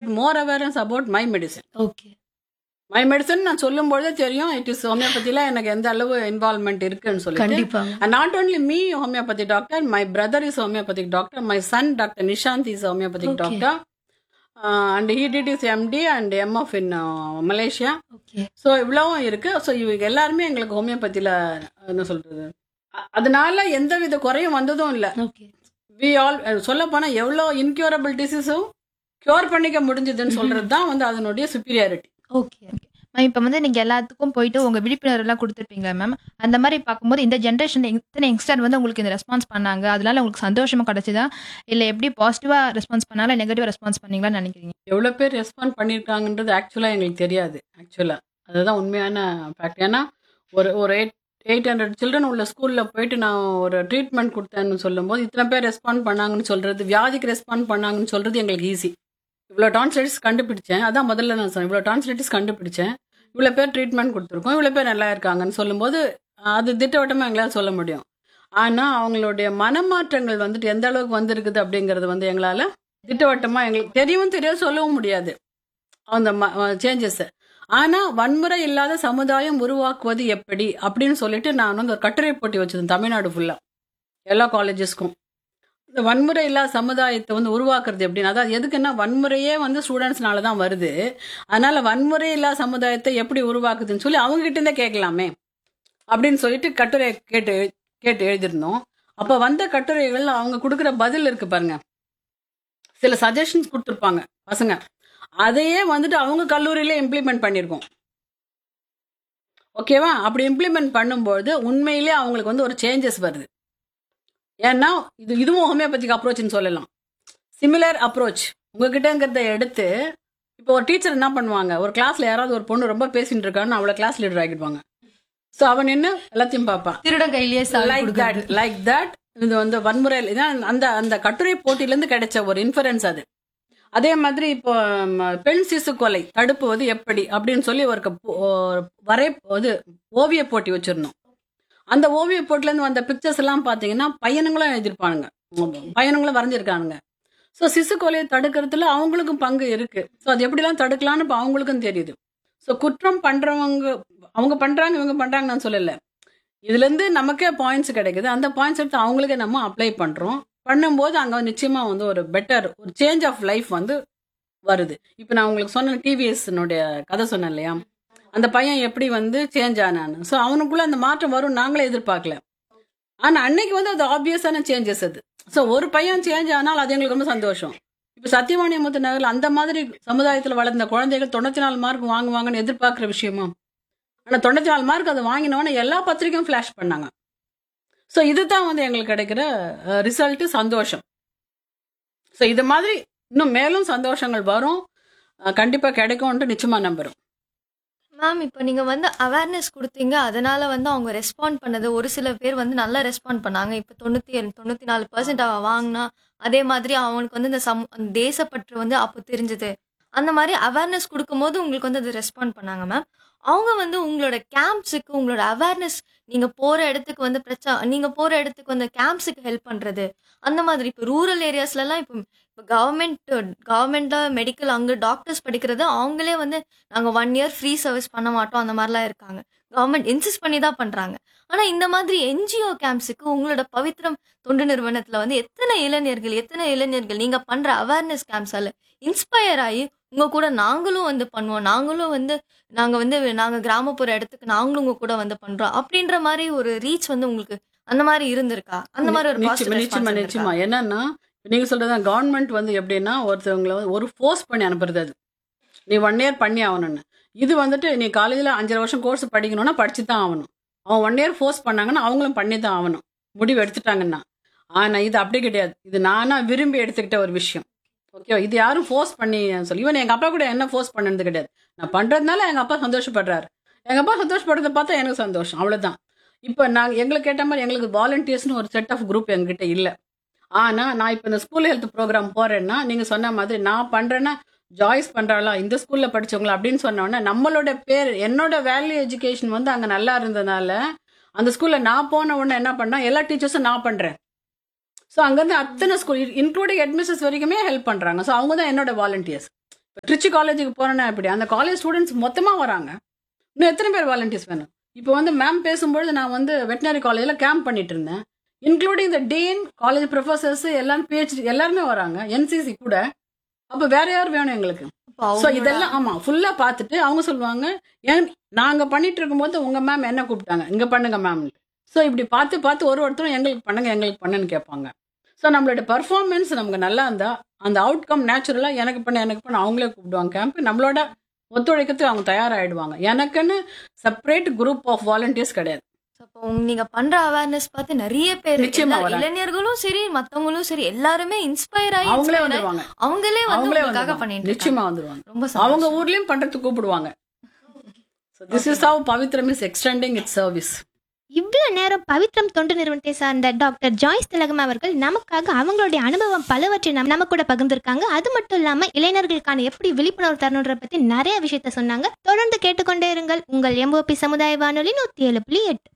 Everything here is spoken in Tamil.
More awareness about my medicine okay my medicine நான் சொல்லும்பொழுதே தெரியும் இட் இஸ் ஹோமியோபதியில எனக்கு எந்த அளவு இன்வால்மெண்ட் இருக்குன்னு சொல்லிட்டு கண்டிப்பாங்க And not only me, homeopathy doctor, my brother is homeopathic doctor, my son, Dr. Nishant, is homeopathic Okay. doctor. Uh, and he did his MD and MF in uh, Malaysia. Okay so இவ்வளவும் இருக்கு ஸோ இவங்க எல்லாருமே எங்களுக்கு ஹோமியோபதியில் என்ன சொல்றது அ- அதனால எந்த வித குறையும் வந்ததும் இல்லை ஓகே வி ஆல் சொல்ல போனால் எவ்வளோ இன்க்யூரபிள் டிசீஸும் க்யூர் பண்ணிக்க முடிஞ்சதுன்னு சொல்றது தான் வந்து அதனுடைய சுப்பீரியாரிட்டி ஓகே மேம் இப்போ வந்து நீங்கள் எல்லாத்துக்கும் போயிட்டு உங்கள் விழிப்புணர்வுலாம் கொடுத்துருப்பீங்களா மேம் அந்த மாதிரி பார்க்கும்போது இந்த ஜென்ரேஷன் எத்தனை யங்ஸ்டர் வந்து உங்களுக்கு இந்த ரெஸ்பான்ஸ் பண்ணாங்க அதனால உங்களுக்கு சந்தோஷமா கிடைச்சதா இல்லை எப்படி பாசிட்டிவாக ரெஸ்பான்ஸ் பண்ணாலும் நெகட்டிவாக ரெஸ்பான்ஸ் பண்ணீங்களான்னு நினைக்கிறீங்க எவ்வளோ பேர் ரெஸ்பாண்ட் பண்ணியிருக்காங்கன்றது ஆக்சுவலாக எங்களுக்கு தெரியாது ஆக்சுவலாக அதுதான் உண்மையான ஃபேக்ட் ஏன்னா ஒரு ஒரு எயிட் எயிட் ஹண்ட்ரட் சில்ட்ரன் உள்ள ஸ்கூலில் போயிட்டு நான் ஒரு ட்ரீட்மெண்ட் கொடுத்தேன்னு சொல்லும்போது இத்தனை பேர் ரெஸ்பாண்ட் பண்ணாங்கன்னு சொல்கிறது வியாதிக்கு ரெஸ்பாண்ட் பண்ணாங்கன்னு சொல்கிறது எங்களுக்கு ஈஸி இவ்வளோ டான்சிலைட்டிஸ் கண்டுபிடிச்சேன் அதான் முதல்ல நான் சொன்னேன் இவ்வளோ டான்சிலைட்டிஸ் கண்டுபிடிச்சேன் இவ்வளோ பேர் ட்ரீட்மெண்ட் கொடுத்துருக்கோம் இவ்வளோ பேர் நல்லா இருக்காங்கன்னு சொல்லும்போது அது திட்டவட்டமாக எங்களால் சொல்ல முடியும் ஆனால் அவங்களுடைய மனமாற்றங்கள் வந்துட்டு எந்த அளவுக்கு வந்திருக்குது அப்படிங்கிறது வந்து எங்களால் திட்டவட்டமாக எங்களுக்கு தெரியவும் தெரியும் சொல்லவும் முடியாது அந்த சேஞ்சஸ் ஆனால் வன்முறை இல்லாத சமுதாயம் உருவாக்குவது எப்படி அப்படின்னு சொல்லிட்டு நான் வந்து ஒரு கட்டுரை போட்டி வச்சிருந்தேன் தமிழ்நாடு ஃபுல்லாக எல்லா காலேஜஸ்க்கும் இந்த வன்முறை இல்லாத சமுதாயத்தை வந்து உருவாக்குறது எப்படின்னு அதாவது எதுக்குன்னா வன்முறையே வந்து ஸ்டூடெண்ட்ஸ்னால தான் வருது அதனால வன்முறை இல்லாத சமுதாயத்தை எப்படி உருவாக்குதுன்னு சொல்லி அவங்க கிட்ட இருந்தே கேட்கலாமே அப்படின்னு சொல்லிட்டு கட்டுரை கேட்டு கேட்டு எழுதியிருந்தோம் அப்போ வந்த கட்டுரைகள் அவங்க கொடுக்குற பதில் இருக்கு பாருங்க சில சஜஷன்ஸ் கொடுத்துருப்பாங்க பசங்க அதையே வந்துட்டு அவங்க கல்லூரியில இம்ப்ளிமெண்ட் பண்ணியிருக்கோம் ஓகேவா அப்படி இம்ப்ளிமெண்ட் பண்ணும்போது உண்மையிலே அவங்களுக்கு வந்து ஒரு சேஞ்சஸ் வருது ஏன்னா இது இதுவும் ஹோமியோபதிக் அப்ரோச்னு சொல்லலாம் சிமிலர் அப்ரோச் உங்ககிட்டங்கிறத எடுத்து இப்போ ஒரு டீச்சர் என்ன பண்ணுவாங்க ஒரு கிளாஸ்ல யாராவது ஒரு பொண்ணு ரொம்ப பேசிட்டு இருக்கான்னு அவளை கிளாஸ் லீடர் ஆகிடுவாங்க ஸோ அவன் என்ன எல்லாத்தையும் பார்ப்பான் திருடன் கையிலேயே சாவி லைக் தட் கொடுக்கறது லைக் தட் இது வந்து வன்முறை இதான் அந்த அந்த கட்டுரை போட்டியிலேருந்து கிடைச்ச ஒரு இன்ஃபரன்ஸ் அது அதே மாதிரி இப்போ ம், பெண் சிசு கொலை தடுப்புவது எப்படி அப்படின்னு சொல்லி ஒரு க- ஒரு வரை இது ஓவிய போட்டி வச்சிருந்தோம் அந்த ஓவிய போட்டிலேருந்து வந்த பிக்சர்ஸ் எல்லாம் பார்த்தீங்கன்னா பையனுங்களும் எழுதியிருப்பானுங்க பையனுங்களும் வரைஞ்சிருக்கானுங்க ஸோ சிசு கொலையை தடுக்கிறதுல அவங்களுக்கும் பங்கு இருக்கு ஸோ அது எப்படிலாம் தடுக்கலாம்னு இப்போ அவங்களுக்கும் தெரியுது ஸோ குற்றம் பண்றவங்க அவங்க பண்றாங்க இவங்க பண்றாங்க நான் சொல்லல இதுல இருந்து நமக்கே பாயிண்ட்ஸ் கிடைக்குது அந்த பாயிண்ட்ஸ் எடுத்து அவங்களுக்கே நம்ம அப்ளை பண்றோம் பண்ணும்போது அங்க நிச்சயமா வந்து ஒரு பெட்டர் ஒரு சேஞ்ச் ஆஃப் லைஃப் வந்து வருது இப்போ நான் உங்களுக்கு சொன்ன டிவிஎஸ்னுடைய கதை சொன்னேன் இல்லையா அந்த பையன் எப்படி வந்து சேஞ்ச் ஆனான்னு ஸோ அவனுக்குள்ள அந்த மாற்றம் வரும் நாங்களே எதிர்பார்க்கல ஆனா அன்னைக்கு வந்து அது ஆப்வியஸான சேஞ்சஸ் அது ஸோ ஒரு பையன் சேஞ்ச் ஆனால் அது எங்களுக்கு ரொம்ப சந்தோஷம் இப்போ சத்தியவாணியமுத்து நகரில் அந்த மாதிரி சமுதாயத்தில் வளர்ந்த குழந்தைகள் தொண்ணூற்றி நாலு மார்க் வாங்குவாங்கன்னு எதிர்பார்க்குற விஷயமா ஆனால் தொண்ணூற்றி நாலு மார்க் அதை வாங்கினோன்னு எல்லா பத்திரிக்கையும் ஃப்ளாஷ் பண்ணாங்க ஸோ இதுதான் வந்து எங்களுக்கு கிடைக்கிற ரிசல்ட்டு சந்தோஷம் ஸோ இது மாதிரி இன்னும் மேலும் சந்தோஷங்கள் வரும் அஹ், கண்டிப்பா கிடைக்கும்ன்ட்டு நிச்சயமா நம்புறோம் மேம் இப்போ நீங்கள் வந்து அவேர்னஸ் கொடுத்தீங்க அதனால வந்து அவங்க ரெஸ்பாண்ட் பண்ணது ஒரு சில பேர் வந்து நல்லா ரெஸ்பாண்ட் பண்ணாங்க இப்போ தொண்ணூற்றி தொண்ணூற்றி நாலு பர்சன்ட் அவன் வாங்கினா அதே மாதிரி அவனுக்கு வந்து இந்த சம் அந்த தேசப்பற்று வந்து அப்போ தெரிஞ்சது அந்த மாதிரி அவேர்னஸ் கொடுக்கும்போது உங்களுக்கு வந்து அது ரெஸ்பாண்ட் பண்ணாங்க மேம் அவங்க வந்து உங்களோட கேம்ப்ஸுக்கு உங்களோட அவேர்னஸ் நீங்கள் போகிற இடத்துக்கு வந்து பிரச்சனை நீங்கள் போகிற இடத்துக்கு வந்து கேம்ப்ஸுக்கு ஹெல்ப் பண்ணுறது அந்த மாதிரி இப்போ ரூரல் ஏரியாஸ்லலாம் இப்போ இப்போ கவர்மெண்ட் கவர்மெண்ட்டில் மெடிக்கல் அங்கே டாக்டர்ஸ் படிக்கிறது அவங்களே வந்து நாங்கள் ஒன் இயர் ஃப்ரீ சர்வீஸ் பண்ண மாட்டோம் அந்த மாதிரிலாம் இருக்காங்க கவர்மெண்ட் இன்சிஸ்ட் பண்ணி தான் பண்ணுறாங்க ஆனால் இந்த மாதிரி என்ஜிஓ கேம்ப்ஸுக்கு உங்களோட பவித்ரம் தொண்டு நிறுவனத்தில் வந்து எத்தனை இளைஞர்கள் எத்தனை இளைஞர்கள் நீங்கள் பண்ணுற அவேர்னஸ் கேம்ப்ஸால் இன்ஸ்பயர் ஆகி உங்கள் கூட நாங்களும் வந்து பண்ணுவோம் நாங்களும் வந்து நாங்கள் வந்து நாங்கள் கிராமப்புற இடத்துக்கு நாங்களும் உங்கள் கூட வந்து பண்ணுறோம் அப்படின்ற மாதிரி ஒரு ரீச் வந்து உங்களுக்கு அந்த மாதிரி இருந்திருக்கா அந்த மாதிரி ஒரு நிச்சயமா positive நிச்சயமா response நிச்சயமா இருந்திருக்கா? என்னன்னா நீங்க சொல்றதுதான் கவர்மெண்ட் வந்து எப்படின்னா ஒருத்தவங்களை வந்து ஒரு ஃபோர்ஸ் பண்ணி அனுப்புறது அது நீ ஒன் இயர் பண்ணி ஆகணும்னு இது வந்துட்டு நீ காலேஜில் அஞ்சரை வருஷம் கோர்ஸ் படிக்கணும்னா படிச்சு தான் ஆகணும் அவன் ஒன் இயர் ஃபோர்ஸ் பண்ணாங்கன்னா அவங்களும் பண்ணி தான் ஆகணும் முடிவு எடுத்துட்டாங்கன்னா ஆனா இது அப்படி கிடையாது இது நானா விரும்பி எடுத்துக்கிட்ட ஒரு விஷயம் ஓகே இது யாரும் ஃபோர்ஸ் பண்ணி சொல்லி இவன் எங்க அப்பா கூட என்ன ஃபோர்ஸ் பண்ணது கிடையாது நான் பண்றதுனால எங்க அப்பா சந்தோஷப்படுறாரு எங்க அப்பா சந்தோஷப்படுறத பார்த்தா எனக்கு சந்தோஷம் அவ்வளவுதான் இப்போ நாங்கள் எங்களுக்கு கேட்ட மாதிரி எங்களுக்கு வாலண்டியர்ஸ்னு ஒரு செட் ஆஃப் குரூப் எங்ககிட்ட இல்லை ஆனால் நான் இப்போ இந்த ஸ்கூல் ஹெல்த் ப்ரோக்ராம் போகிறேன்னா நீங்கள் சொன்ன மாதிரி நான் பண்ணுறேன்னா ஜாய்ஸ் பண்ணுறாளா இந்த ஸ்கூலில் படிச்சவங்களா அப்படின்னு சொன்ன உடனே நம்மளோட பேர் என்னோட வேல்யூ எஜுகேஷன் வந்து அங்கே நல்லா இருந்ததுனால அந்த ஸ்கூலில் நான் போன உடனே என்ன பண்ணா எல்லா டீச்சர்ஸும் நான் பண்ணுறேன் ஸோ அங்கேருந்து அத்தனை ஸ்கூல் இன்க்ளூடிங் ஹெட்மிஸ்டர்ஸ் வரைக்குமே ஹெல்ப் பண்ணுறாங்க ஸோ அவங்க தான் என்னோட வாலண்டியர்ஸ் இப்போ திருச்சி காலேஜுக்கு போறேன்னா எப்படி அந்த காலேஜ் ஸ்டூடெண்ட்ஸ் மொத்தமா வராங்க இன்னும் எத்தனை பேர் வாலண்டியர்ஸ் வேணும் இப்போ வந்து மேம் பேசும்பொழுது நான் வந்து வெட்டினரி காலேஜில் கேம்ப் பண்ணிட்டு இருந்தேன் including the dean college professors எல்லாரும் பிஹெச்டி எல்லாருமே வராங்க என்சிசி கூட அப்போ வேற யார் வேணும் எங்களுக்கு அப்போ ஸோ அவங்களோட- இதெல்லாம் ஆமா ஃபுல்லா பார்த்துட்டு அவங்க சொல்லுவாங்க ஏன் நாங்க பண்ணிட்டு இருக்கும்போது உங்க மேம் என்ன கூப்பிட்டாங்க இங்க பண்ணுங்க மேம் ஸோ இப்படி பார்த்து பார்த்து ஒரு ஒருத்தரும் எங்களுக்கு பண்ணுங்க எங்களுக்கு பண்ணுன்னு கேட்பாங்க ஸோ நம்மளோட பர்ஃபார்மன்ஸ் நமக்கு நல்லா இருந்தா அந்த அவுட்கம் நேச்சுரலா எனக்கு பண்ண எனக்கு பண்ண அவங்களே கூப்பிடுவாங்க கேம்ப் நம்மளோட ஒத்துழைக்கிறதுக்கு அவங்க தயாராகிடுவாங்க எனக்குன்னு செப்பரேட் குரூப் ஆஃப் வாலண்டியர்ஸ் கிடையாது அப்போ உங்க- நீங்க பண்ற அவேர்னஸ் பார்த்து நிறைய பேர் நிச்சயமா எல்லா- வராங்க. இளைஞர்களும் சரி மத்தவங்களும் சரி எல்லாருமே இன்ஸ்பயர் ஆகி அவங்களே inspire ஆகி வந்துருவாங்க அவங்களே வந்து அவங்களே உங்களுக்காக வந்துருவாங்க பண்ணிட்டு நிச்சயமா இருக்காங்க. வந்துருவாங்க ரொம்ப அவங்க சந்தோஷம். ஊர்லயும் பண்றதுக்கு கூப்பிடுவாங்க this is how Pavithram is extending it service இவ்வளவு நேரம் பவித்ரம் தொண்டு நிறுவனத்தை சார்ந்த டாக்டர் ஜாய்ஸ் திலகம் அவர்கள் நமக்காக அவங்களுடைய அனுபவம் பலவற்றை நம்ம நம்ம கூட பகிர்ந்திருக்காங்க அது மட்டும் இல்லாம இளைஞர்களுக்கான எப்படி விழிப்புணர்வு தரணுன்ற பத்தி நிறைய விஷயத்த சொன்னாங்க தொடர்ந்து கேட்டுக்கொண்டே இருங்கள் உங்கள் எம்போபி சமுதாய வானொலி நூத்தி ஏழு புள்ளி எட்டு